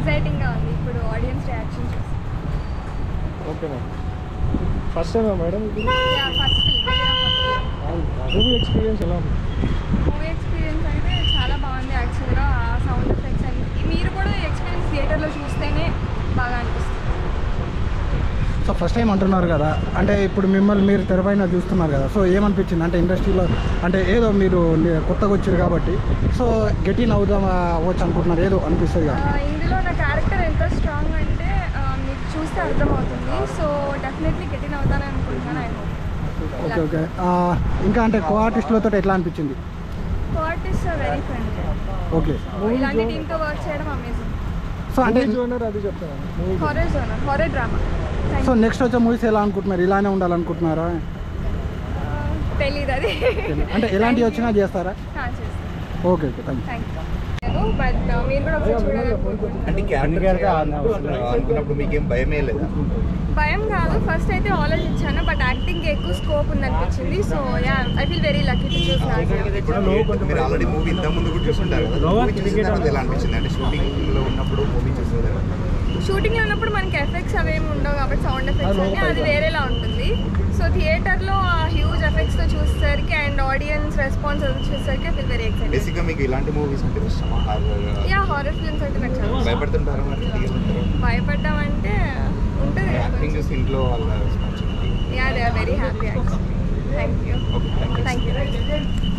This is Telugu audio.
ఎగ్జైటింగ్గా ఉంది ఇప్పుడు ఆడియన్స్ రియాక్షన్ చూసి ఓకే మ్యామ్ ఫస్ట్ టైమా మేడం ఇది ఫస్ట్ మూవీ ఎక్స్పీరియన్స్ ఎలా ఉంది మూవీ ఎక్స్పీరియన్స్ అయితే చాలా బాగుంది యాక్చువల్గా ఆ సౌండ్ ఎఫెక్ట్స్ అన్ని మీరు కూడా ఈ ఎక్స్పీరియన్స్ థియేటర్లో చూస్తేనే బాగా అనిపిస్తుంది సో ఫస్ట్ టైం అంటున్నారు కదా అంటే ఇప్పుడు మిమ్మల్ని మీరు తెరపైన చూస్తున్నారు కదా సో ఏమనిపించింది అంటే ఇండస్ట్రీలో అంటే ఏదో మీరు ని- కొత్తగా వచ్చారు కాబట్టి సో గెటిన్ అవుదాం అవ్వచ్చు అనుకుంటున్నారు ఏదో అనిపిస్తుంది ఆ, కదా ఇందులో నా క్యారెక్టర్ ఎంత స్ట్రాంగ్ అంటే ఆ, మీకు చూస్తే అర్థమవుతుంది సో డెఫినెట్లీ గెటిన్ అవుతానని అనుకుంటున్నాను ఐ హోప్ ఓకే ఓకే ఆ, ఇంకా అంటే కో ఆర్టిస్టులతో ఎట్లా అనిపించింది Court is very friendly okay ఇలాంటి టీంతో వర్క్ చేయడం అమేజింగ్ సో అంటే జోనర్ అది చెప్తాను movie horror zone horror drama so next వచ్చే మూవీస్ ఎలా అనుకుంటున్నారు ఇలానే ఉండాలనుకుంటున్నారా తెలీదు అది అంటే ఎలాంటివి వచ్చినా చేస్తారా ఆ, చేస్తాను okay okay thank thank you but మీరు కూడా ఒకసారి చూడాలనుకుంటున్నాను అంటే క్యారెక్టర్ అనుకున్నప్పుడు మీకేం భయమే లేదా భయం కాదు ఫస్ట్ అయితే ఆలోచించాను బట్ యాక్టింగ్ ఎక్కువ స్కోప్ ఉంది అనిపించింది so ya I feel very lucky to choose ఇప్పుడు మీరు ఆల్రెడీ మూవీ ఇంత ముందు కూడా చూస్తుంటారు కదా మూవీ చూసిన తర్వాత ఎలా అనిపించింది అంటే షూటింగ్ లో ఉన్నప్పుడు మూవీ చూసిన తర్వాత షూటింగ్ లో ఉన్నప్పుడు మనకి ఎఫెక్ట్స్ అవేమి ఉండవు కాబట్టి సౌండ్ ఎఫెక్ట్స్ అని అది వేరేలా ఉంటుంది సో థియేటర్ లో ఆ హ్యూజ్ ఎఫెక్ట్స్ తో చూసేసరికి అండ్ ఆడియన్స్ రెస్పాన్స్ అది చూసేసరికి I feel very excited basic గా మీకు ఇలాంటి మూవీస్ అంటే ఇష్టమా హారర్ యా హారర్ ఫిల్మ్స్ అంటే నాకు చాలా ఇష్టం. భయపడుతుంటారా మరి థియేటర్ ఉంటారు భయపడ్డం అంటే ఉంటుంది యాక్టింగ్ చూసి ఇంట్లో వాళ్ళ responsibility ya they are very happy actually thank you okay thank you thank you